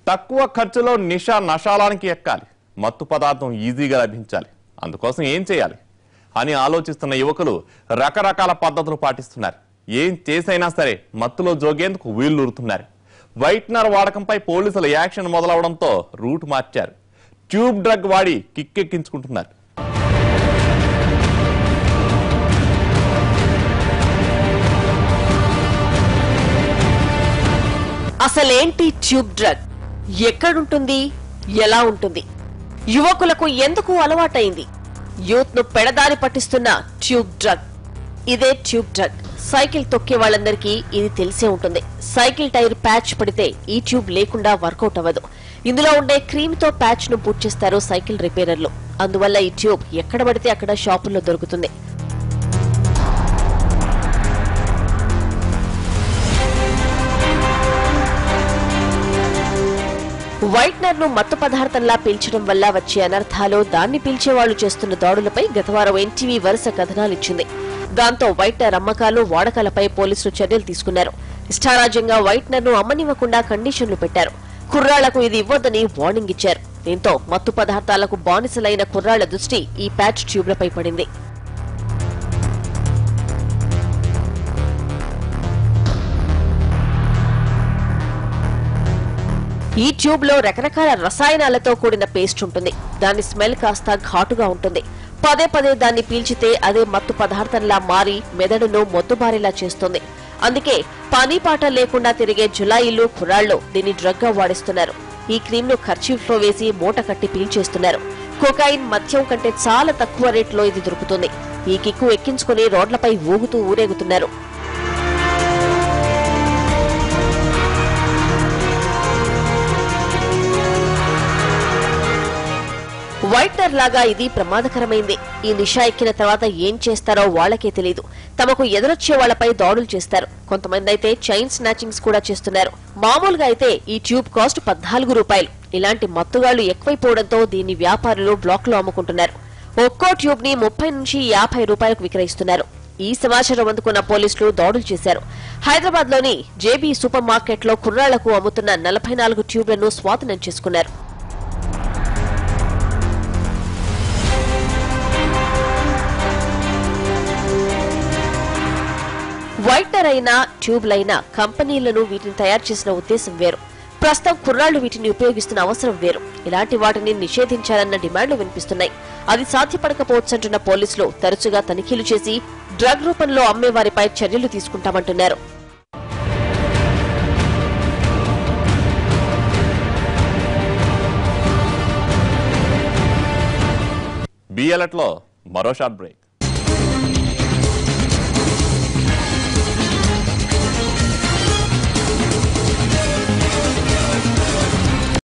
తక్కువ ఖర్చులో నిషా నషాలానికి ఎక్కాలి మత్తు పదార్థం ఈజీగా లభించాలి అందుకోసం ఏం చేయాలి అని ఆలోచిస్తున్న యువకులు రకరకాల పద్ధతులు పాటిస్తున్నారు ఏం చేసైనా సరే మత్తులో జోగేందుకు వీళ్ళూరుతున్నారు వైట్నర్ వాడకంపై పోలీసుల యాక్షన్ మొదలవడంతో రూట్ మార్చారు ట్యూబ్ డ్రగ్ వాడి కిక్కెక్కించుకుంటున్నారు అసలేంటి ట్యూబ్ డ్రగ్ ఎక్కడుంటుంది ఎలా ఉంటుంది యువకులకు ఎందుకు అలవాటైంది యూత్ ను పెడదారి పట్టిస్తున్న ట్యూబ్ డ్రగ్ ఇదే ట్యూబ్ డ్రగ్ సైకిల్ తొక్కే వాళ్ళందరికీ ఇది తెలిసే ఉంటుంది సైకిల్ టైర్ ప్యాచ్ పడితే ఈ ట్యూబ్ లేకుండా వర్కౌట్ అవ్వదు ఇందులో ఉండే క్రీమ్ తో ప్యాచ్ ను పూర్తి చేస్తారు సైకిల్ రిపేరర్లు అందువల్ల ఈ ట్యూబ్ ఎక్కడ పడితే అక్కడ షాపుల్లో దొరుకుతుంది వైట్నర్ ను మత్తు పదార్థంలా పీల్చడం వల్ల వచ్చే అనర్థాలు దాన్ని పీల్చేవాళ్లు చేస్తున్న దాడులపై గతవారం ఎన్టీవీ వరుస కథనాలిచ్చింది దాంతో వైట్నర్ అమ్మకాలు వాడకాలపై పోలీసులు చర్యలు తీసుకున్నారు ఇష్టారాజ్యంగా వైట్నర్ ను అమ్మనివ్వకుండా కండిషన్లు పెట్టారు కుర్రాళ్లకు ఇది ఇవ్వొద్దని వార్నింగ్ ఇచ్చారు దీంతో మత్తు పదార్థాలకు బానిసలైన కుర్రాళ్ల దృష్టి ఈ ప్యాచ్ ట్యూబ్లపై పడింది ఈ ట్యూబ్ లో రకరకాల రసాయనాలతో కూడిన పేస్ట్ ఉంటుంది దాని స్మెల్ కాస్త ఘాటుగా ఉంటుంది పదే పదే దాన్ని పీల్చితే అదే మత్తు పదార్థంలా మారి మెదడును మొద్దుబారేలా చేస్తుంది అందుకే పని పాట లేకుండా తిరిగే జులాయిలు కుర్రాళ్ళు దీన్ని డ్రగ్ గా వాడిస్తున్నారు ఈ క్రీమ్ ను ఖర్చీఫ్ లో వేసి మూట కట్టి పీల్చేస్తున్నారు కొకాయిన్ మద్యం కంటే చాలా తక్కువ రేట్లో ఇది దొరుకుతుంది ఈ కిక్కు ఎక్కించుకుని రోడ్లపై ఊగుతూ ఊరేగుతున్నారు వైట్నర్ లాగా ఇది ప్రమాదకరమైంది ఈ నిషా ఎక్కిన తర్వాత ఏం చేస్తారో వాళ్ళకే తెలియదు తమకు ఎదురొచ్చే వాళ్లపై దాడులు చేస్తారు కొంతమంది అయితే చైన్ స్నాచింగ్స్ కూడా చేస్తున్నారు మామూలుగా అయితే ఈ ట్యూబ్ కాస్ట్ పద్నాలుగు రూపాయలు ఇలాంటి మత్తుగాళ్లు ఎక్కువైపోవడంతో దీన్ని వ్యాపారులు బ్లాక్ లో అమ్ముకుంటున్నారు ఒక్కో ట్యూబ్ ని ముప్పై నుంచి యాభై రూపాయలకు విక్రయిస్తున్నారు ఈ సమాచారం అందుకున్న పోలీసులు దాడులు చేశారు హైదరాబాద్ లోని జేబీ సూపర్ మార్కెట్ లో కుర్రాళ్లకు అమ్ముతున్న నలభై నాలుగు ట్యూబ్లను స్వాధీనం చేసుకున్నారు వైట్నర్ అయినా ట్యూబ్లైనా కంపెనీలను వీటిని తయారు చేసిన ఉద్దేశం వేరు ప్రస్తుతం కుర్రాళ్లు వీటిని ఉపయోగిస్తున్న అవసరం వేరు ఇలాంటి వాటిని నిషేధించాలన్న డిమాండ్లు వినిపిస్తున్నాయి అది సాధ్యపడకపోవచ్చంటున్న పోలీసులు తరచుగా తనిఖీలు చేసి డ్రగ్ రూపంలో అమ్మే వారిపై చర్యలు తీసుకుంటామంటున్నారు బిఎల్ఎట్లో మరో షార్ట్ బ్రేక్